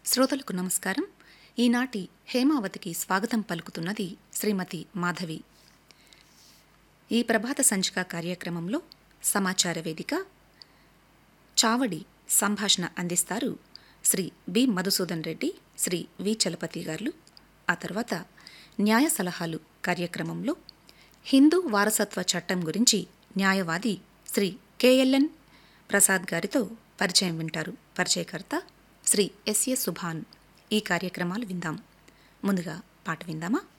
శ్రోతలకు నమస్కారం ఈనాటి హేమావతికి స్వాగతం పలుకుతున్నది శ్రీమతి మాధవి ఈ ప్రభాత సంచిక కార్యక్రమంలో సమాచార వేదిక చావడి సంభాషణ అందిస్తారు శ్రీ బి మధుసూదన్ రెడ్డి శ్రీ వి చలపతి గారు ఆ తర్వాత న్యాయ సలహాలు కార్యక్రమంలో హిందూ వారసత్వ చట్టం గురించి న్యాయవాది శ్రీ కెఎల్ఎన్ ప్రసాద్ గారితో పరిచయం వింటారు పరిచయకర్త శ్రీ ఎస్ఏ సుభాన్ ఈ కార్యక్రమాలు విందాం ముందుగా పాట విందామా